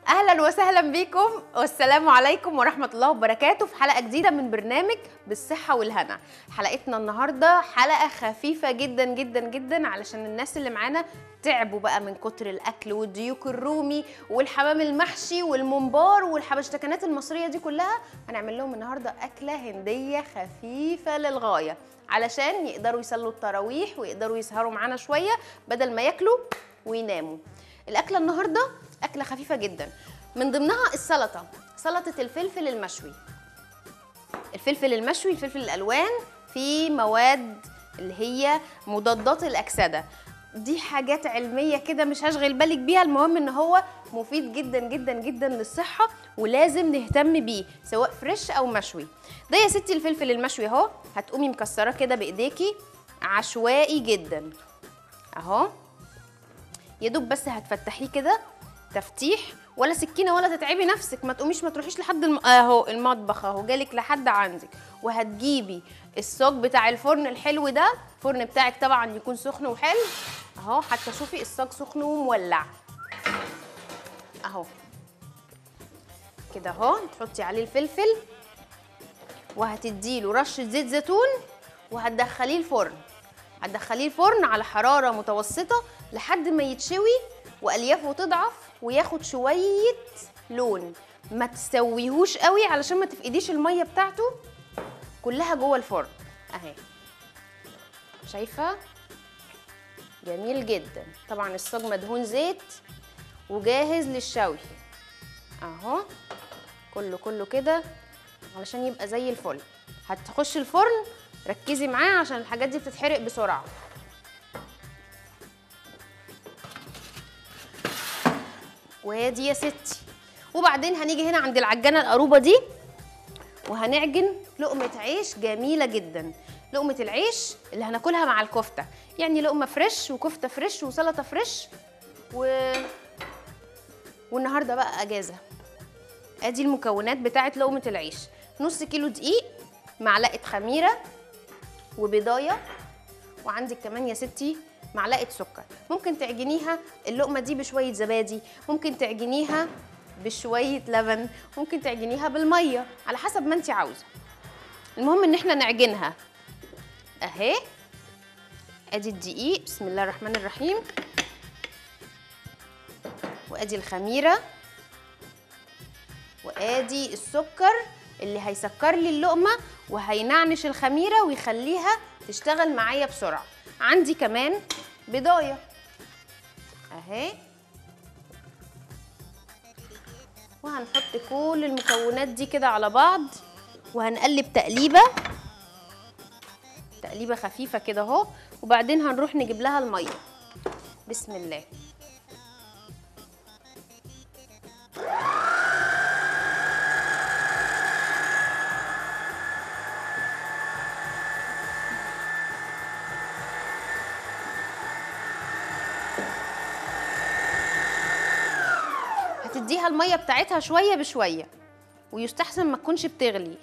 اهلا وسهلا بيكم والسلام عليكم ورحمه الله وبركاته في حلقه جديده من برنامج بالصحه والهنا حلقتنا النهارده حلقه خفيفه جدا جدا جدا علشان الناس اللي معانا تعبوا بقى من كتر الاكل والديوك الرومي والحمام المحشي والممبار والحبشتكنات المصريه دي كلها هنعمل لهم النهارده اكله هنديه خفيفه للغايه علشان يقدروا يصلوا التراويح ويقدروا يسهروا معانا شويه بدل ما ياكلوا ويناموا الاكله النهارده اكله خفيفه جدا من ضمنها السلطه سلطه الفلفل المشوي الفلفل المشوي الفلفل الالوان فيه مواد اللي هي مضادات الاكسده دي حاجات علميه كده مش هشغل بالك بيها المهم ان هو مفيد جدا جدا جدا للصحه ولازم نهتم بيه سواء فريش او مشوي ده يا ستي الفلفل المشوي اهو هتقومي مكسراه كده بايديكي عشوائي جدا اهو يا دوب بس هتفتحيه كده تفتيح ولا سكينه ولا تتعبي نفسك ما تقوميش ما تروحيش لحد الم... اهو المطبخ اهو جالك لحد عندك وهتجيبي الصاج بتاع الفرن الحلو ده الفرن بتاعك طبعا يكون سخن وحلو اهو حتى شوفي الصاج سخن ومولع اهو كده اهو تحطي عليه الفلفل وهتديله رشه زيت زيتون وهتدخليه الفرن هتدخليه الفرن على حراره متوسطه لحد ما يتشوي واليافه تضعف وياخد شويه لون ما تسويهوش قوي علشان ما تفقديش الميه بتاعته كلها جوه الفرن اهي شايفه جميل جدا طبعا الصاج مدهون زيت وجاهز للشوي اهو كله كله كده علشان يبقى زي الفل هتخش الفرن ركزي معاه عشان الحاجات دي بتتحرق بسرعه وادي يا ستي وبعدين هنيجي هنا عند العجانه القروبه دي وهنعجن لقمه عيش جميله جدا لقمه العيش اللي هناكلها مع الكفته يعني لقمه فريش وكفته فريش وسلطه فريش و والنهارده بقى اجازه ادي المكونات بتاعه لقمه العيش نص كيلو دقيق معلقه خميره وبيضايه وعندك كمان يا ستي معلقه سكر ممكن تعجنيها اللقمه دي بشويه زبادي ممكن تعجنيها بشويه لبن ممكن تعجنيها بالميه على حسب ما انت عاوزه المهم ان احنا نعجنها اهي ادي الدقيق بسم الله الرحمن الرحيم وادي الخميره وادي السكر اللي هيسكر لي اللقمه وهينعنش الخميره ويخليها تشتغل معايا بسرعه عندي كمان بضايه اهي وهنحط كل المكونات دي كده على بعض وهنقلب تقليبه تقليبه خفيفه كده اهو وبعدين هنروح نجيب لها الميه بسم الله هتديها الميه بتاعتها شويه بشويه ويستحسن ما تكونش بتغلي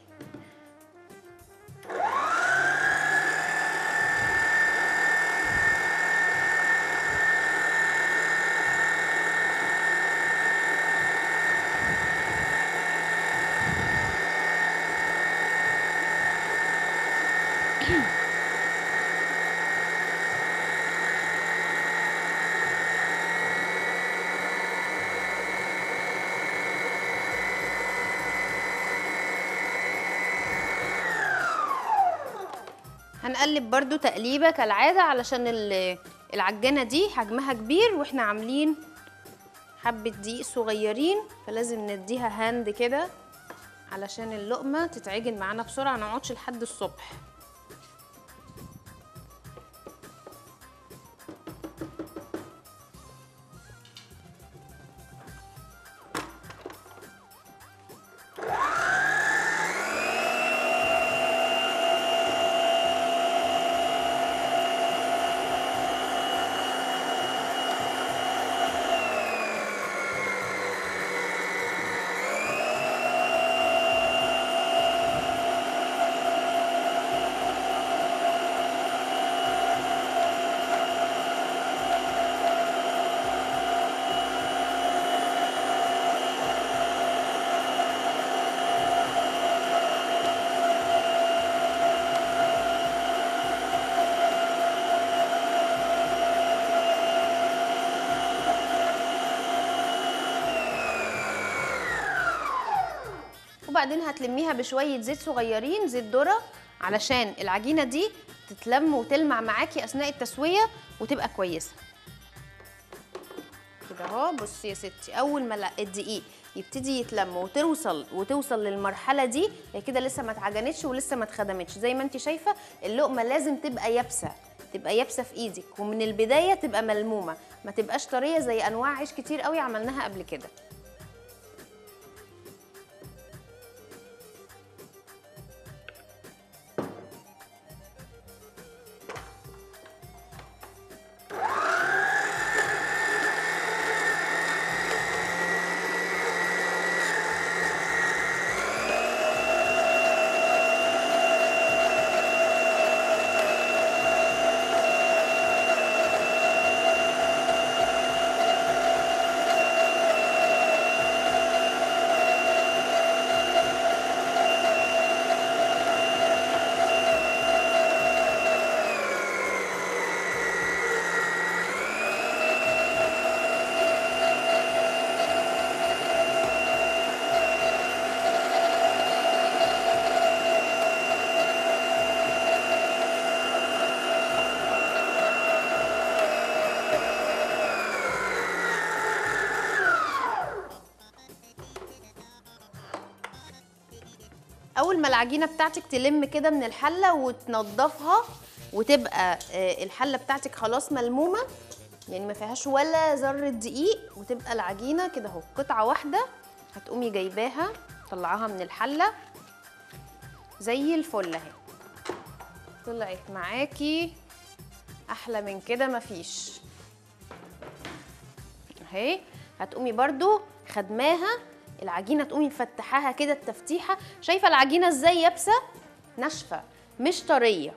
هنقلب برضو تقليبه كالعاده علشان ال- العجانه دي حجمها كبير واحنا عاملين حبه دقيق صغيرين فلازم نديها هاند كده علشان اللقمه تتعجن معانا بسرعه ما نقعدش لحد الصبح وبعدين هتلميها بشويه زيت صغيرين زيت ذره علشان العجينه دي تتلم وتلمع معاكي اثناء التسويه وتبقى كويسه كده اهو بصي يا ستي اول ما لا- الدقيق يبتدي يتلم وتوصل وتوصل للمرحله دي هي كده لسه ما اتعجنتش ولسه ما اتخدمتش زي ما انت شايفه اللقمه لازم تبقى يابسه تبقى يابسه في ايدك ومن البدايه تبقى ملمومه ما تبقاش طريه زي انواع عيش كتير قوي عملناها قبل كده اول ما العجينه بتاعتك تلم كده من الحله وتنضفها وتبقى آه، الحله بتاعتك خلاص ملمومه يعني ما فيهاش ولا ذره دقيق وتبقى العجينه كده اهو قطعه واحده هتقومي جايباها طلعاها من الحله زي الفل اهي طلعت معاكي احلى من كده مفيش اهي هتقومي برضو خدماها العجينه تقومي مفتحاها كده التفتيحه شايفه العجينه ازاي يابسه ناشفه مش طريه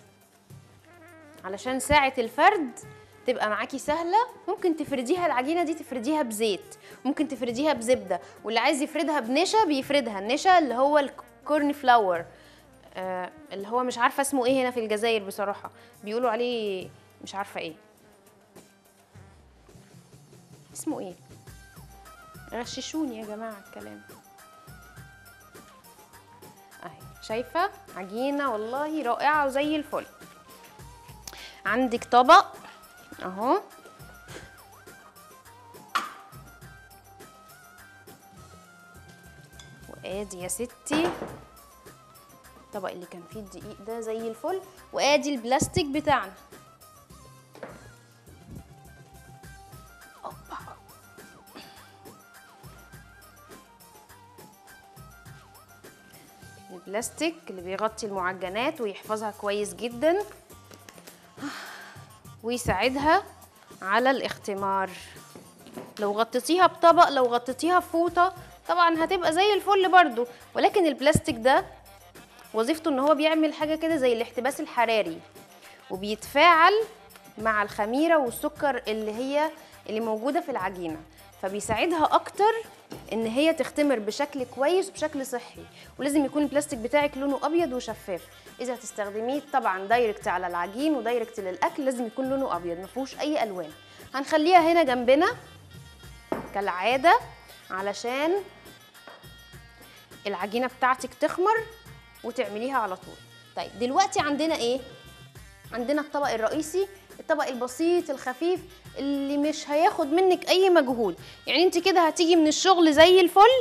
علشان ساعه الفرد تبقى معاكي سهله ممكن تفرديها العجينه دي تفرديها بزيت ممكن تفرديها بزبده واللي عايز يفردها بنشا بيفردها النشا اللي هو الكورن فلاور آه اللي هو مش عارفه اسمه ايه هنا في الجزائر بصراحه بيقولوا عليه مش عارفه ايه اسمه ايه غششوني يا جماعه الكلام اهي شايفه عجينه والله رائعه وزي الفل عندك طبق اهو وادي يا ستي الطبق اللي كان فيه الدقيق ده زي الفل وادي البلاستيك بتاعنا أوبا. البلاستيك اللي بيغطي المعجنات ويحفظها كويس جدا ويساعدها على الاختمار لو غطيتيها بطبق لو غطيتيها بفوطه طبعا هتبقى زي الفل برضو ولكن البلاستيك ده وظيفته ان هو بيعمل حاجه كده زي الاحتباس الحراري وبيتفاعل مع الخميره والسكر اللي هي اللي موجوده في العجينه فبيساعدها اكتر ان هي تختمر بشكل كويس وبشكل صحي ولازم يكون البلاستيك بتاعك لونه ابيض وشفاف اذا هتستخدميه طبعا دايركت على العجين ودايركت للاكل لازم يكون لونه ابيض ما فيهوش اي الوان هنخليها هنا جنبنا كالعاده علشان العجينه بتاعتك تخمر وتعمليها على طول طيب دلوقتي عندنا ايه عندنا الطبق الرئيسي الطبق البسيط الخفيف اللي مش هياخد منك اي مجهود يعني انت كده هتيجي من الشغل زي الفل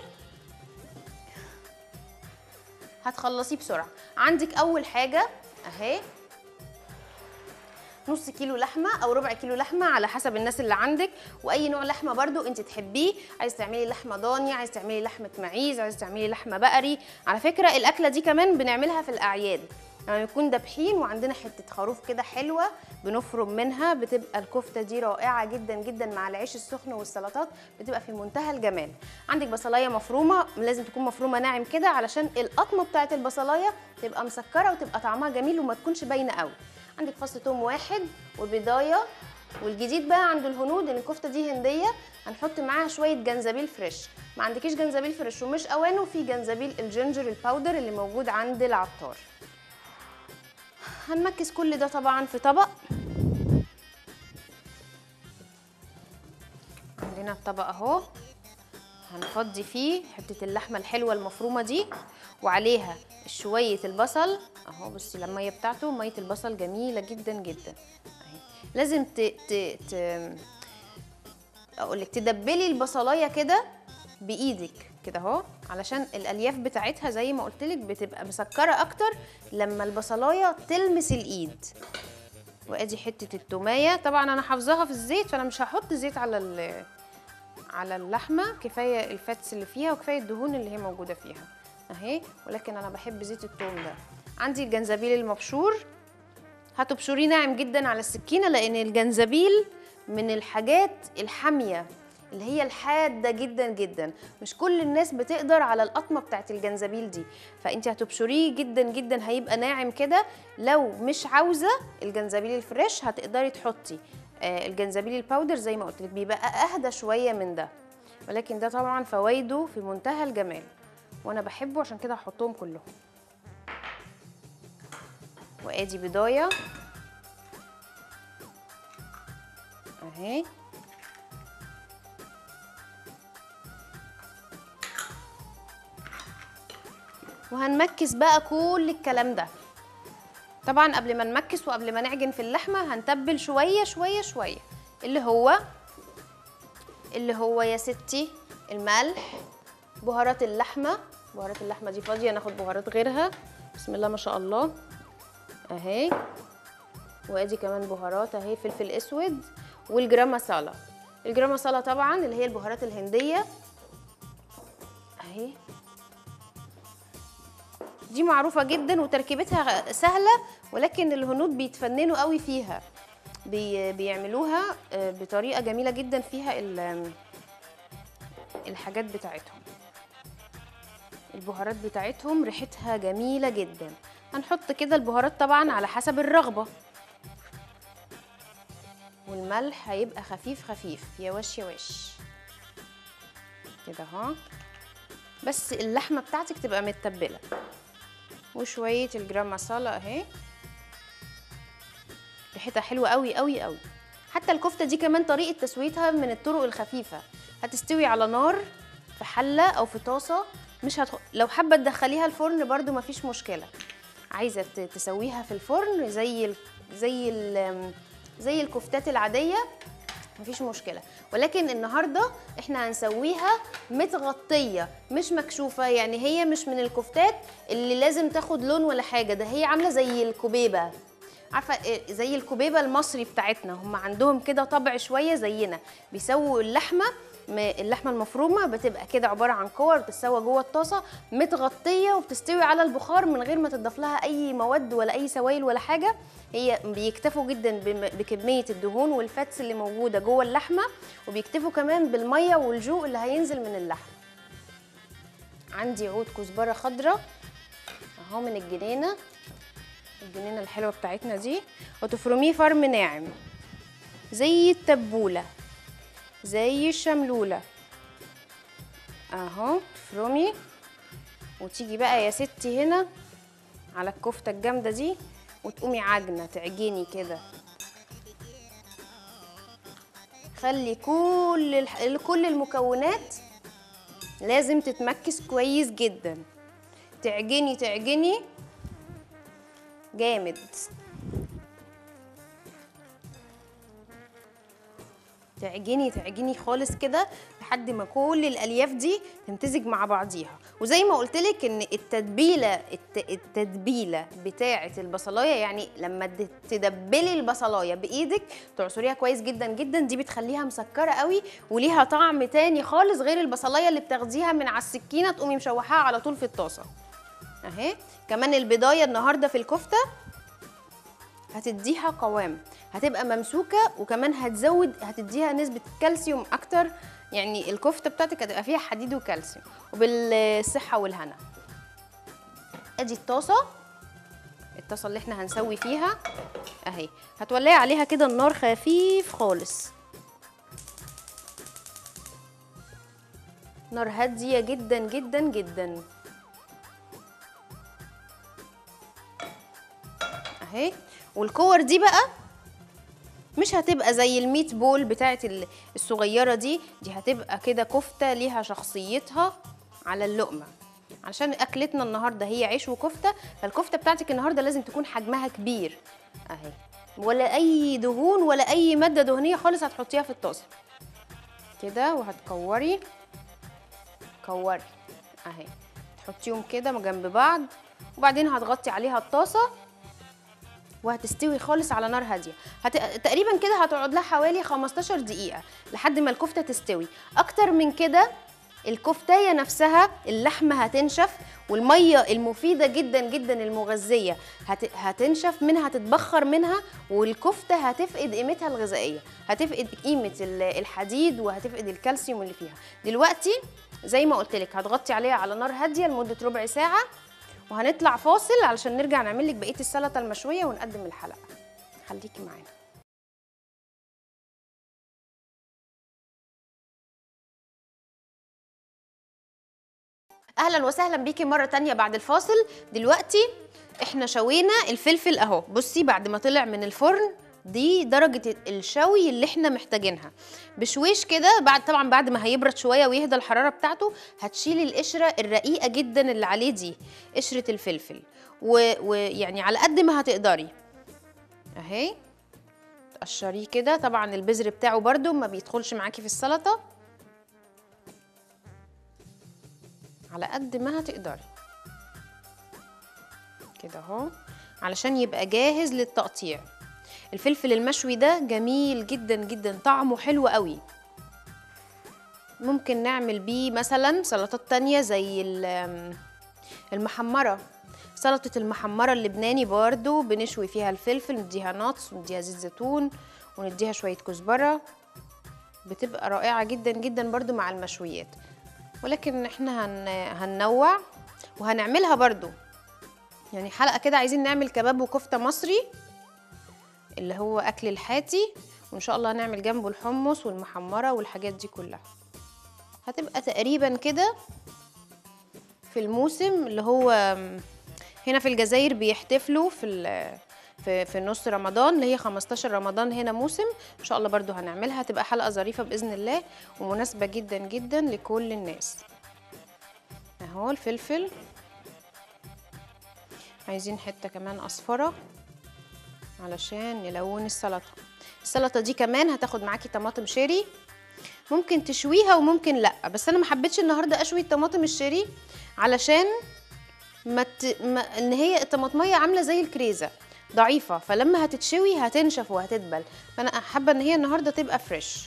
هتخلصيه بسرعه عندك اول حاجه اهي نص كيلو لحمه او ربع كيلو لحمه على حسب الناس اللي عندك واي نوع لحمه برضو انت تحبيه عايز تعملي لحمه ضاني عايز تعملي لحمه معيز عايز تعملي لحمه بقري على فكره الاكله دي كمان بنعملها في الاعياد لما يعني يكون دابحين وعندنا حته خروف كده حلوه بنفرم منها بتبقى الكفته دي رائعه جدا جدا مع العيش السخن والسلطات بتبقى في منتهى الجمال عندك بصلايه مفرومه لازم تكون مفرومه ناعم كده علشان القطمه بتاعه البصلايه تبقى مسكره وتبقى طعمها جميل وما تكونش باينه قوي عندك فص توم واحد وبيضايه والجديد بقى عند الهنود ان الكفته دي هنديه هنحط معاها شويه جنزبيل فريش ما عندكيش جنزبيل فريش ومش اوانه في جنزبيل الجينجر الباودر اللي موجود عند العطار هنمكس كل ده طبعا في طبق عندنا الطبق اهو هنفضي فيه حته اللحمه الحلوه المفرومه دي وعليها شويه البصل اهو بصي الميه بتاعته ميه البصل جميله جدا جدا اهي لازم ت ت ت اقول لك تدبلي البصلايه كده بايدك كده اهو علشان الالياف بتاعتها زي ما قلت لك بتبقى مسكره اكتر لما البصلايه تلمس الايد وادي حته التوميه طبعا انا حافظاها في الزيت فانا مش هحط زيت على ال- على اللحمه كفايه الفاتس اللي فيها وكفايه الدهون اللي هي موجوده فيها اهي ولكن انا بحب زيت التوم ده عندي الجنزبيل المبشور هتبشريه ناعم جدا على السكينه لان الجنزبيل من الحاجات الحاميه اللي هي الحاده جدا جدا مش كل الناس بتقدر على القطمه بتاعت الجنزبيل دي فانت هتبشريه جدا جدا هيبقى ناعم كده لو مش عاوزه الجنزبيل الفريش هتقدري تحطي آه، الجنزبيل الباودر زي ما قلت لك بيبقى اهدى شويه من ده ولكن ده طبعا فوائده في منتهى الجمال وانا بحبه عشان كده هحطهم كلهم وادي بضايه اهي وهنمكس بقى كل الكلام ده طبعا قبل ما نمكس وقبل ما نعجن في اللحمه هنتبل شويه شويه شويه اللي هو اللي هو يا ستي الملح بهارات اللحمه بهارات اللحمه دي فاضيه ناخد بهارات غيرها بسم الله ما شاء الله اهي وادي كمان بهارات اهي فلفل اسود والجرام مسالة الجرام مسالة طبعا اللي هي البهارات الهنديه اهي دي معروفة جدا وتركيبتها سهلة ولكن الهنود بيتفننوا قوي فيها بي بيعملوها آه، بطريقة جميلة جدا فيها ال- الحاجات بتاعتهم البهارات بتاعتهم ريحتها جميلة جدا هنحط كده البهارات طبعا على حسب الرغبة والملح هيبقى خفيف خفيف يا وش يا وش كده اهو بس اللحمة بتاعتك تبقى متبلة وشويه الجرام مسالة اهي ريحتها حلوه قوي قوي قوي حتى الكفته دي كمان طريقه تسويتها من الطرق الخفيفه هتستوي على نار في حله او في طاسه مش هتخ... لو حابه تدخليها الفرن برضو مفيش مشكله عايزه ت- تسويها في الفرن زي ال... زي ال... زي الكفتات العاديه مفيش مشكله ولكن النهارده احنا هنسويها متغطيه مش مكشوفه يعني هي مش من الكفتات اللي لازم تاخد لون ولا حاجه ده هي عامله زي الكوبيبه عارفه إيه؟ زي الكوبيبه المصري بتاعتنا هم عندهم كده طبع شويه زينا بيسووا اللحمه م- اللحمه المفرومه بتبقى كده عباره عن كور بتتسوى جوه الطاسه متغطيه وبتستوي على البخار من غير ما تضاف لها اي مواد ولا اي سوائل ولا حاجه هي بيكتفوا جدا بم- بكميه الدهون والفاتس اللي موجوده جوه اللحمه وبيكتفوا كمان بالميه والجوق اللي هينزل من اللحم عندي عود كزبره خضراء اهو من الجنينه الجنينه الحلوه بتاعتنا دي وتفرميه فرم ناعم زي التبوله زي الشملوله اهو تفرمي وتيجي بقى يا ستي هنا على الكفته الجامده دي وتقومي عجنه تعجني كده خلي كل الح... كل المكونات لازم تتمكس كويس جدا تعجني تعجني جامد تعجني تعجني خالص كده لحد ما كل الالياف دي تمتزج مع بعضيها وزي ما قلت لك ان التتبيله الت- التتبيله بتاعه البصلايه يعني لما د- تدبلي البصلايه بايدك تعصريها كويس جدا جدا دي بتخليها مسكره قوي وليها طعم تاني خالص غير البصلايه اللي بتاخديها من على السكينه تقومي مشوحاها على طول في الطاسه اهي كمان البضايه النهارده في الكفته هتديها قوام هتبقى ممسوكه وكمان هتزود هتديها نسبه كالسيوم اكتر يعني الكفته بتاعتك هتبقى فيها حديد وكالسيوم وبالصحه والهنا ادي الطاسه الطاسه اللي احنا هنسوي فيها اهي هتولعي عليها كده النار خفيف خالص نار هاديه جدا جدا جدا اهي والكور دي بقى مش هتبقى زي الميت بول بتاعت ال- الصغيره دي دي هتبقى كده كفته ليها شخصيتها على اللقمه عشان اكلتنا النهارده هي عيش وكفته فالكفته بتاعتك النهارده لازم تكون حجمها كبير اهي ولا اي دهون ولا اي ماده دهنيه خالص هتحطيها في الطاسه كده وهتكوري كوري اهي تحطيهم كده جنب بعض وبعدين هتغطي عليها الطاسه وهتستوي خالص على نار هاديه هت... تقريبا كده هتقعد لها حوالي 15 دقيقه لحد ما الكفته تستوي اكتر من كده الكفتايه نفسها اللحمه هتنشف والميه المفيده جدا جدا المغذيه هت... هتنشف منها هتتبخر منها والكفته هتفقد قيمتها الغذائيه هتفقد قيمه ال- الحديد وهتفقد الكالسيوم اللي فيها دلوقتي زي ما قلت لك هتغطي عليها على نار هاديه لمده ربع ساعه وهنطلع فاصل علشان نرجع نعمل لك بقيه السلطه المشويه ونقدم الحلقه خليكي معانا اهلا وسهلا بيكي مره تانية بعد الفاصل دلوقتي احنا شوينا الفلفل اهو بصي بعد ما طلع من الفرن دي درجة الشوي اللي احنا محتاجينها بشويش كده بعد طبعا بعد ما هيبرد شوية ويهدى الحرارة بتاعته هتشيلي القشرة الرقيقة جدا اللي عليه دي قشرة الفلفل و- ويعني على قد ما هتقدري اهي تقشريه كده طبعا البذر بتاعه برده ما بيدخلش معاكي في السلطة على قد ما هتقدري كده اهو علشان يبقى جاهز للتقطيع الفلفل المشوي ده جميل جدا جدا طعمه حلو قوي ممكن نعمل بيه مثلا سلطات تانية زي ال- المحمرة سلطة المحمرة اللبناني برضو بنشوي فيها الفلفل نديها نطس ونديها زيت زيتون ونديها شوية كزبرة بتبقى رائعة جدا جدا برضو مع المشويات ولكن احنا هن... هننوع وهنعملها برضو يعني حلقة كده عايزين نعمل كباب وكفتة مصري اللي هو أكل الحاتي وإن شاء الله هنعمل جنبه الحمص والمحمرة والحاجات دي كلها هتبقى تقريبا كده في الموسم اللي هو هنا في الجزائر بيحتفلوا في ال- في في نص رمضان اللي هي 15 رمضان هنا موسم ان شاء الله برضو هنعملها هتبقى حلقه ظريفه باذن الله ومناسبه جدا جدا لكل الناس اهو الفلفل عايزين حته كمان اصفره علشان نلون السلطه السلطه دي كمان هتاخد معاكي طماطم شيري ممكن تشويها وممكن لا بس انا ما حبيتش النهارده اشوي الطماطم الشيري علشان ما, ت... ما ان هي الطماطميه عامله زي الكريزه ضعيفه فلما هتتشوي هتنشف وهتدبل فانا حابه ان هي النهارده تبقى فريش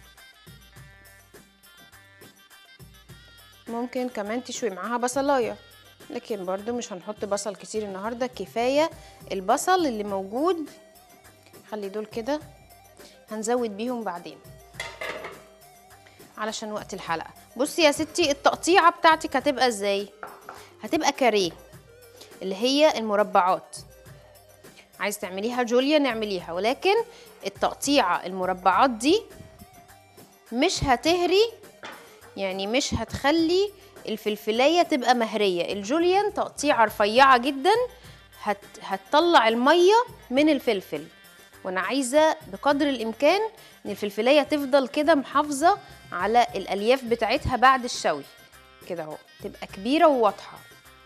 ممكن كمان تشوي معاها بصلايه لكن برضو مش هنحط بصل كتير النهارده كفايه البصل اللي موجود خلي دول كده هنزود بيهم بعدين علشان وقت الحلقه بصي يا ستي التقطيعه بتاعتك هتبقى ازاي هتبقى كاريه اللي هي المربعات عايز تعمليها جوليا نعمليها ولكن التقطيعه المربعات دي مش هتهري يعني مش هتخلي الفلفلايه تبقى مهريه الجوليان تقطيعه رفيعه جدا هت هتطلع الميه من الفلفل وانا عايزه بقدر الامكان ان الفلفلايه تفضل كده محافظه على الالياف بتاعتها بعد الشوي كده اهو تبقى كبيره وواضحه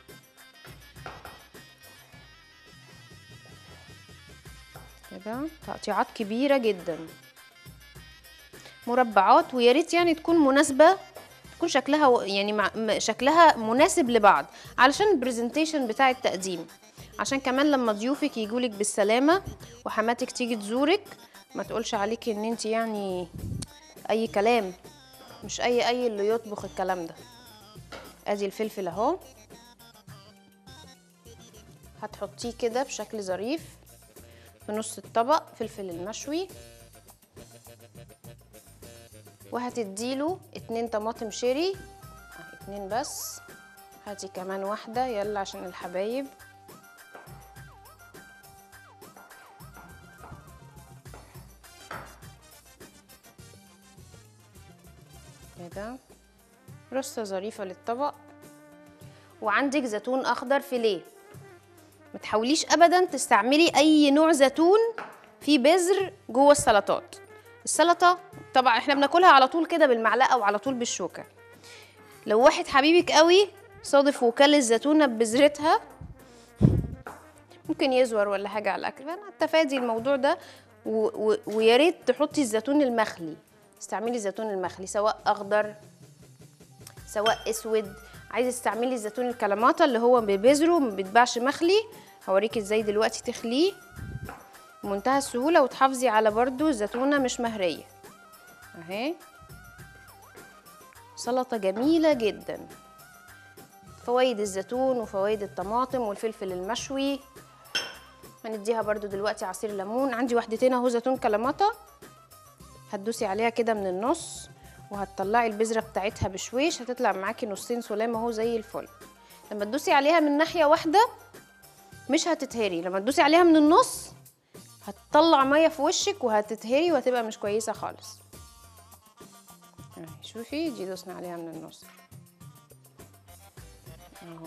كده تقطيعات كبيره جدا مربعات ويا ريت يعني تكون مناسبه تكون شكلها و- يعني مع م- شكلها مناسب لبعض علشان البرزنتيشن بتاع التقديم عشان كمان لما ضيوفك يجولك بالسلامه وحماتك تيجي تزورك ما تقولش عليكي ان انت يعني اي كلام مش اي اي اللي يطبخ الكلام ده ادي الفلفل اهو هتحطيه كده بشكل ظريف في نص الطبق فلفل المشوي وهتديله اتنين طماطم شيري اهي اتنين بس هاتي كمان واحدة يلا عشان الحبايب كده رصة ظريفة للطبق وعندك زيتون اخضر فيليه ما تحاوليش ابدا تستعملي اي نوع زيتون في بذر جوه السلطات السلطه طبعا احنا بناكلها على طول كده بالمعلقه وعلى طول بالشوكه لو واحد حبيبك قوي صادف وكل الزيتونه ببذرتها ممكن يزور ولا حاجه على الاكل فانا تفادي الموضوع ده و- و- ويا ريت تحطي الزيتون المخلي استعملي الزيتون المخلي سواء اخضر سواء اسود عايزه تستعملي الزيتون الكلاماتا اللي هو ببذره ما بيتباعش مخلي هوريكي ازاي دلوقتي تخليه بمنتهى السهوله وتحافظي على برضو الزيتونه مش مهريه اهي سلطه جميله جدا فوائد الزيتون وفوائد الطماطم والفلفل المشوي هنديها برضو دلوقتي عصير ليمون عندي واحدتين اهو زيتون كلاماتا هتدوسي عليها كده من النص وهتطلعي البذره بتاعتها بشويش هتطلع معاكي نصين سلام اهو زي الفل لما تدوسي عليها من ناحيه واحده مش هتتهري لما تدوسي عليها من النص هتطلع ميه في وشك وهتتهري وهتبقى مش كويسه خالص اهي شوفي دي دوسنا عليها من النص اهو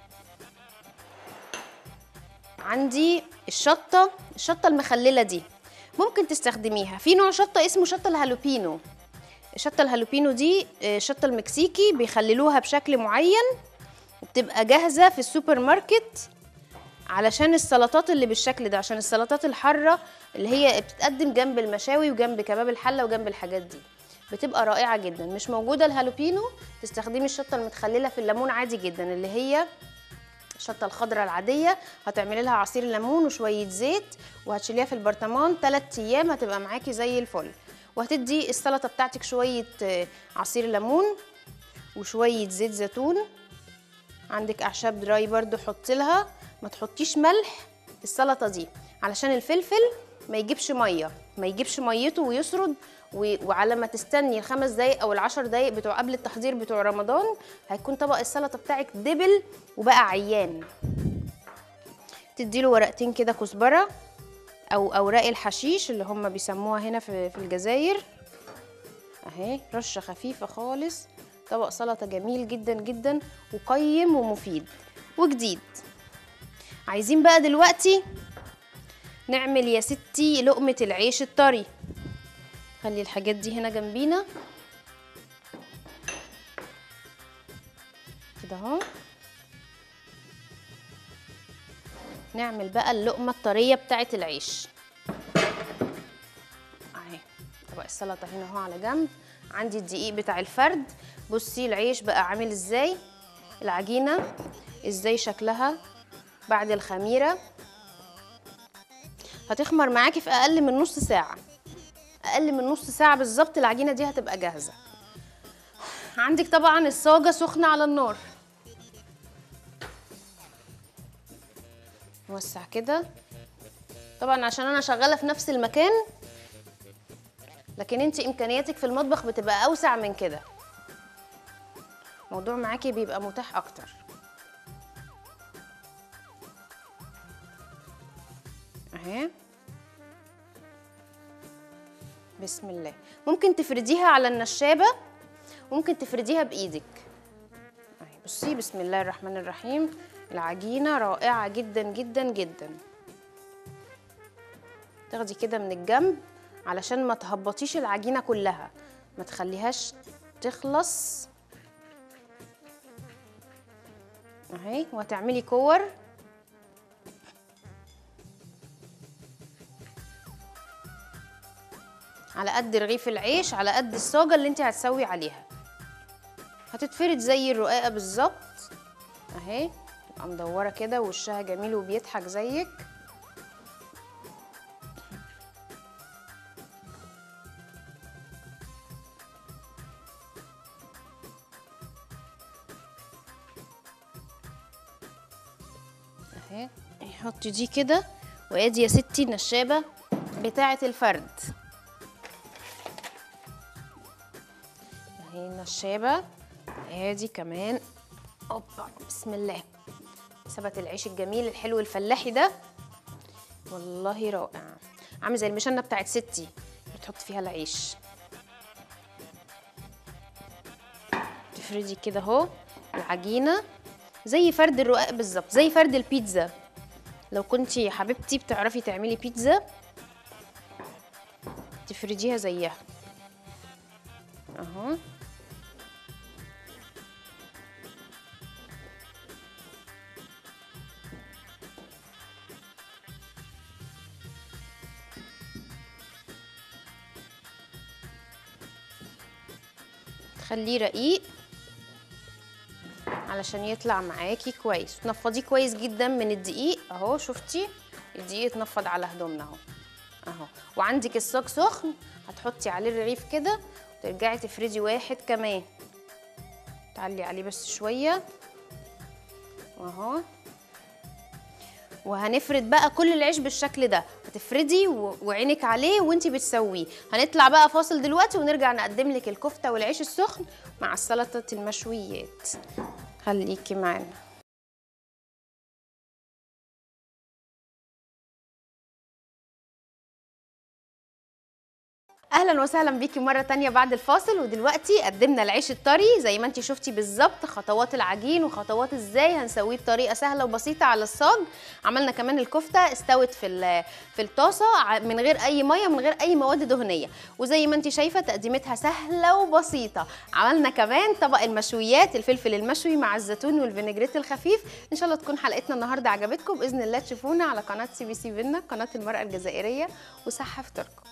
عندي الشطه الشطه المخلله دي ممكن تستخدميها في نوع شطه اسمه شطه الهالوبينو الشطه الهالوبينو دي آه، الشطه المكسيكي بيخللوها بشكل معين وبتبقى جاهزه في السوبر ماركت علشان السلطات اللي بالشكل ده عشان السلطات الحاره اللي هي بتتقدم جنب المشاوي وجنب كباب الحله وجنب الحاجات دي بتبقى رائعه جدا مش موجوده الهالوبينو تستخدمي الشطه المتخلله في الليمون عادي جدا اللي هي الشطه الخضراء العاديه هتعملي لها عصير ليمون وشويه زيت وهتشيليها في البرطمان 3 ايام هتبقى معاكي زي الفل وهتدي السلطه بتاعتك شويه آه، عصير ليمون وشويه زيت زيتون عندك اعشاب دراي برضو حطي لها ما تحطيش ملح في السلطه دي علشان الفلفل ما يجيبش ميه ما يجيبش ميته ويسرد و... وعلى ما تستني الخمس دقايق او العشر دقايق بتوع قبل التحضير بتوع رمضان هيكون طبق السلطه بتاعك دبل وبقى عيان تديله ورقتين كده كزبره او اوراق الحشيش اللي هم بيسموها هنا في في الجزائر اهي رشه خفيفه خالص طبق سلطه جميل جدا جدا وقيم ومفيد وجديد عايزين بقى دلوقتي نعمل يا ستي لقمه العيش الطري خلي الحاجات دي هنا جنبينا كده اهو نعمل بقى اللقمه الطريه بتاعه العيش اهي طبق السلطه هنا اهو على جنب عندي الدقيق بتاع الفرد بصي العيش بقى عامل ازاي العجينه ازاي شكلها بعد الخميره هتخمر معاكي في اقل من نص ساعه اقل من نص ساعه بالظبط العجينه دي هتبقى جاهزه عندك طبعا الصاجه سخنه على النار نوسع كده طبعا عشان انا شغاله في نفس المكان لكن انت امكانياتك في المطبخ بتبقى اوسع من كده الموضوع معاكي بيبقى متاح اكتر اهي بسم الله ممكن تفرديها على النشابه وممكن تفرديها بايدك اهي بصي بسم الله الرحمن الرحيم العجينه رائعه جدا جدا جدا تاخدي كده من الجنب علشان ما تهبطيش العجينه كلها ما تخليهاش تخلص اهي وهتعملي كور على قد رغيف العيش على قد الصاجه اللي انت هتسوي عليها هتتفرد زي الرقاقه بالظبط اهي تبقى مدوره كده وشها جميل وبيضحك زيك اهي حطي دي كده وادي يا ستي النشابه بتاعه الفرد اهي النشابه ادي كمان اوبا بسم الله ثبت العيش الجميل الحلو الفلاحي ده والله رائع عامل زي المشنه بتاعت ستي بتحط فيها العيش تفردي كده اهو العجينه زي فرد الرقاق بالظبط زي فرد البيتزا لو كنتي يا حبيبتي بتعرفي تعملي بيتزا تفرديها زيها اهو تخليه رقيق علشان يطلع معاكي كويس تنفضيه كويس جدا من الدقيق اهو شفتي الدقيق اتنفض على هدومنا اهو اهو وعندك الصاج سخن هتحطي عليه الرغيف كده وترجعي تفردي واحد كمان تعلي عليه بس شويه واهو وهنفرد بقى كل العيش بالشكل ده هتفردي و- وعينك عليه وانتي بتسويه هنطلع بقى فاصل دلوقتي ونرجع نقدم لك الكفته والعيش السخن مع سلطه المشويات خليكي معانا اهلا وسهلا بيكي مره تانية بعد الفاصل ودلوقتي قدمنا العيش الطري زي ما انتي شفتي بالظبط خطوات العجين وخطوات ازاي هنسويه بطريقه سهله وبسيطه على الصاج عملنا كمان الكفته استوت في ال- في الطاسه ع- من غير اي ميه من غير اي مواد دهنيه وزي ما انتي شايفه تقديمتها سهله وبسيطه عملنا كمان طبق المشويات الفلفل المشوي مع الزيتون والفينيجريت الخفيف ان شاء الله تكون حلقتنا النهارده عجبتكم باذن الله تشوفونا على قناه سي بي سي فينا قناه المراه الجزائريه وصحه فطوركم